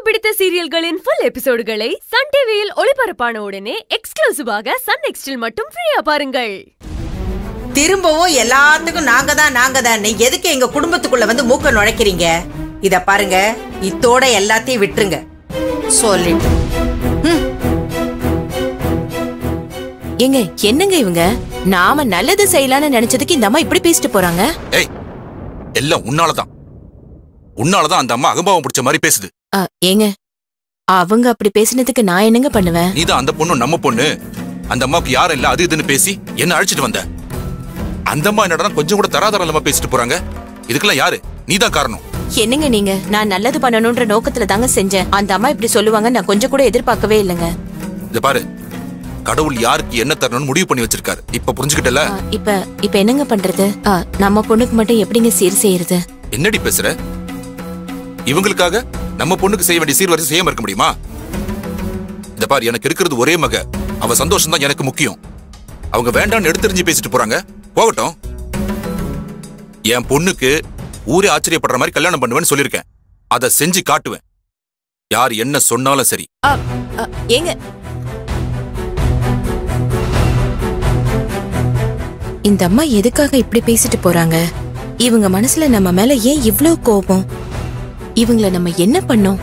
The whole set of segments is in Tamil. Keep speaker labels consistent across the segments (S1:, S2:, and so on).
S1: பிடித்த சீரியல்களின் ஃபுல் எபிசோடுகளை சன் டிவியில் ஒளிபரப்பான உடனே எக்ஸ்க்ளூசிவாக சன் நெக்ஸ்டில் மட்டும் ஃப்ரீயா பாருங்கள்
S2: திரும்பவும் எல்லாத்துக்கும் நாங்க தான் நாங்க தான் எதுக்கு எங்க குடும்பத்துக்குள்ள வந்து மூக்க நுழைக்கிறீங்க இத பாருங்க இத்தோட எல்லாத்தையும் விட்டுருங்க சொல்லிட்டு
S3: ஏங்க என்னங்க இவங்க நாம நல்லது செய்யலாம்னு நினைச்சதுக்கு இந்த அம்மா இப்படி பேசிட்டு போறாங்க
S4: ஏய் எல்லாம் உன்னாலதான் உன்னாலதான் அந்த அம்மா அகம்பாவம் பிடிச்ச மாதிரி பேசுது
S3: அ, ஏங்க அவங்க அப்படி பேசினதுக்கு நான் என்னங்க பண்ணுவேன்
S4: நீதான் அந்த பொண்ணு நம்ம பொண்ணு அந்த அம்மாவுக்கு யாரும் இல்ல அது இதுன்னு பேசி என்ன அழைச்சிட்டு வந்த அந்த அம்மா என்னடா கொஞ்சம் கூட தராதரம் இல்லாம பேசிட்டு போறாங்க இதுக்கெல்லாம் யாரு நீதான் காரணம்
S3: என்னங்க நீங்க நான் நல்லது பண்ணணும்ன்ற நோக்கத்துல தாங்க செஞ்சேன் அந்த அம்மா இப்படி சொல்லுவாங்க நான் கொஞ்சம் கூட எதிர்பார்க்கவே இல்லைங்க
S4: இத பாரு கடவுள் யாருக்கு என்ன தரணும்னு முடிவு பண்ணி வச்சிருக்காரு இப்ப புரிஞ்சுக்கிட்டல
S3: அ, இப்ப இப்ப என்னங்க பண்றது அ, நம்ம பொண்ணுக்கு மட்டும் எப்படிங்க சீர் செய்யறது
S4: என்னடி பேசுற இவங்களுக்காக நம்ம பொண்ணுக்கு செய்ய வேண்டிய சீர்வரிசை செய்யாம இருக்க முடியுமா இந்த பாரு எனக்கு இருக்கிறது ஒரே மக அவ சந்தோஷம் தான் எனக்கு முக்கியம் அவங்க வேண்டாம்னு எடுத்தெறிஞ்சு பேசிட்டு போறாங்க போகட்டும் என் பொண்ணுக்கு ஊரே ஆச்சரியப்படுற மாதிரி கல்யாணம் பண்ணுவேன்னு சொல்லியிருக்கேன் அதை செஞ்சு காட்டுவேன் யார் என்ன சொன்னாலும் சரி
S3: அ, அ, ஏங்க இந்த அம்மா எதுக்காக இப்படி பேசிட்டு போறாங்க இவங்க மனசுல நம்ம மேல ஏன் இவ்ளோ கோபம் இவங்கள நம்ம என்ன பண்ணோம்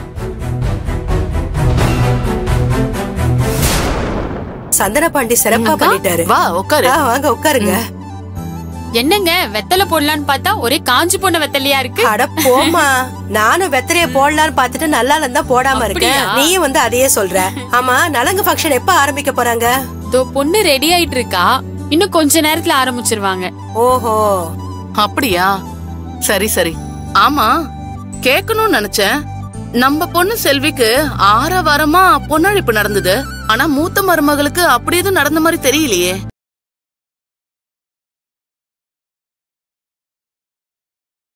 S5: சந்தன பாண்டி சிறப்பா பண்ணிட்டாரு
S6: வா உட்காரு
S5: ஆ, வாங்க உட்காருங்க
S6: என்னங்க வெத்தலை போடலான்னு பார்த்தா ஒரே காஞ்சு போன வெத்தலையா இருக்கு
S5: அட போமா நானும் வெத்தலைய போடலான்னு பார்த்துட்டு நல்லா இருந்தா போடாம இருக்கேன்
S6: அப்படியா?
S5: நீயும் வந்து அதையே சொல்ற ஆமா நலங்கு ஃபங்க்ஷன் எப்ப ஆரம்பிக்க போறாங்க
S6: தோ பொண்ணு ரெடி ஆயிட்டு இருக்கா இன்னும் கொஞ்ச நேரத்துல ஆரம்பிச்சிருவாங்க
S5: ஓஹோ
S7: அப்படியா சரி சரி ஆமா கேட்கணும்னு நினைச்சேன் நம்ம பொண்ணு செல்விக்கு ஆற வாரமா பொன்னழிப்பு நடந்தது ஆனா மூத்த மருமகளுக்கு அப்படி எதுவும் நடந்த மாதிரி தெரியலையே